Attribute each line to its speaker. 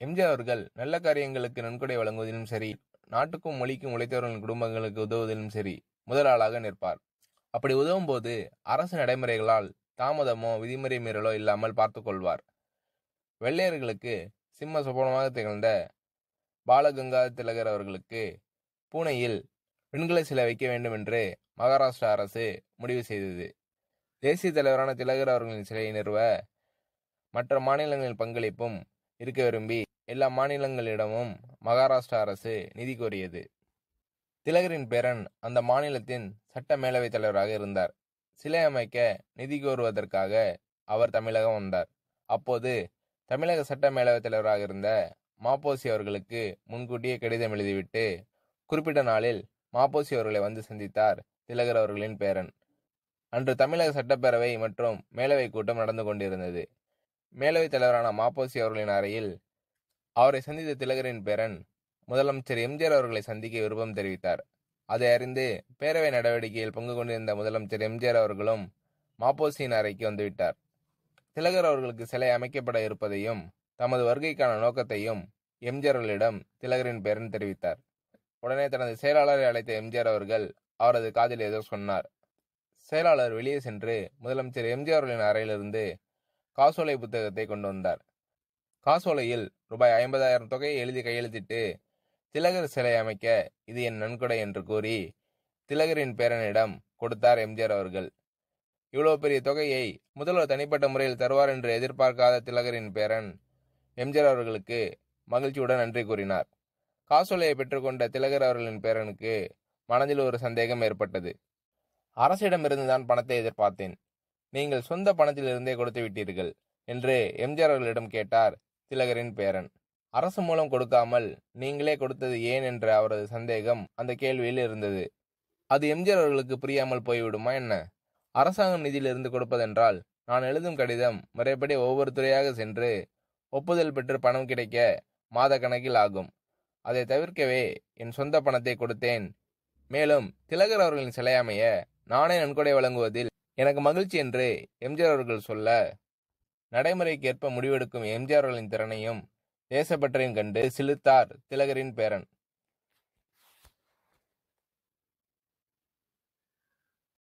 Speaker 1: எம்ஜிஆர் அவர்கள் நல்ல காரியங்களுக்கு நன்கொடை வழங்குவதிலும் சரி நாட்டுக்கும் மொழிக்கும் உழைத்தவர்களின் குடும்பங்களுக்கு உதவுவதிலும் சரி முதல் ஆளாக நிற்பார் அப்படி உதவும் போது அரசு நடைமுறைகளால் தாமதமோ விதிமுறை மீறலோ இல்லாமல் பார்த்து கொள்வார் வெள்ளையர்களுக்கு சிம்ம சுபனமாக திகழ்ந்த பாலகங்காதர திலகர் அவர்களுக்கு பூனையில் வெண்கல சிலை வைக்க வேண்டும் என்று மகாராஷ்டிரா அரசு முடிவு செய்தது தேசிய தலைவரான திலகர் அவர்களின் சிலையை நிறுவ மற்ற மாநிலங்களின் பங்களிப்பும் இருக்க விரும்பி எல்லா மாநிலங்களிடமும் மகாராஷ்டிரா அரசு நிதி கோரியது திலகரின் பேரன் அந்த மாநிலத்தின் சட்ட மேலவைத் தலைவராக இருந்தார் சிலை அமைக்க நிதி கோருவதற்காக அவர் தமிழகம் வந்தார் அப்போது தமிழக சட்ட மேலவைத் தலைவராக இருந்த மாப்போசி அவர்களுக்கு முன்கூட்டியே கடிதம் எழுதிவிட்டு குறிப்பிட்ட நாளில் மாப்போசி அவர்களை வந்து சந்தித்தார் திலகர் அவர்களின் பேரன் அன்று தமிழக சட்டப்பேரவை மற்றும் மேலவை கூட்டம் நடந்து கொண்டிருந்தது மேலவைத் தலைவரான மாப்போசி அவர்களின் அறையில் அவரை சந்தித்த திலகரின் பேரன் முதலமைச்சர் எம்ஜிஆர் அவர்களை சந்திக்க விருப்பம் தெரிவித்தார் அதை அறிந்து பேரவை நடவடிக்கையில் பங்கு கொண்டிருந்த முதலமைச்சர் எம்ஜிஆர் அவர்களும் மாப்போசியின் அறைக்கு வந்துவிட்டார் திலகர் அவர்களுக்கு சிலை அமைக்கப்பட இருப்பதையும் தமது வருகைக்கான நோக்கத்தையும் எம்ஜிஆர் அவர்களிடம் திலகரின் பேரன் தெரிவித்தார் உடனே தனது செயலாளரை அழைத்த எம்ஜிஆர் அவர்கள் அவரது காதில் ஏதோ சொன்னார் செயலாளர் வெளியே சென்று முதலமைச்சர் எம்ஜிஆர் அவர்களின் அறையிலிருந்து காசோலை புத்தகத்தை கொண்டு வந்தார் காசோலையில் ரூபாய் ஐம்பதாயிரம் தொகையை எழுதி கையெழுத்திட்டு திலகர் சிலை அமைக்க இது என் நன்கொடை என்று கூறி திலகரின் பேரனிடம் கொடுத்தார் எம்ஜிஆர் அவர்கள் இவ்வளவு பெரிய தொகையை முதல்வர் தனிப்பட்ட முறையில் தருவார் என்று எதிர்பார்க்காத திலகரின் பேரன் எம்ஜிஆர் அவர்களுக்கு மகிழ்ச்சியுடன் நன்றி கூறினார் காசோலையை பெற்றுக்கொண்ட திலகர் அவர்களின் பேரனுக்கு மனதில் ஒரு சந்தேகம் ஏற்பட்டது அரசிடமிருந்து தான் பணத்தை எதிர்பார்த்தேன் நீங்கள் சொந்த பணத்திலிருந்தே கொடுத்து விட்டீர்கள் என்று எம்ஜிஆர் அவர்களிடம் கேட்டார் திலகரின் பேரன் அரசு மூலம் கொடுக்காமல் நீங்களே கொடுத்தது ஏன் என்ற அவரது சந்தேகம் அந்த கேள்வியில் இருந்தது அது எம்ஜிஆர் அவர்களுக்கு புரியாமல் போய்விடுமா என்ன அரசாங்கம் நிதியிலிருந்து கொடுப்பதென்றால் நான் எழுதும் கடிதம் முறைப்படி ஒவ்வொரு துறையாக சென்று ஒப்புதல் பெற்று பணம் கிடைக்க மாத கணக்கில் ஆகும் அதை தவிர்க்கவே என் சொந்த பணத்தை கொடுத்தேன் மேலும் திலகர் அவர்களின் சிலை அமைய நானே நன்கொடை வழங்குவதில் எனக்கு மகிழ்ச்சி என்று எம்ஜிஆர் அவர்கள் சொல்ல நடைமுறைக்கு ஏற்ப முடிவெடுக்கும் எம்ஜிஆர் அவர்களின் திறனையும் தேசப்பற்றையும் கண்டு சிலிர்த்தார் திலகரின் பேரன்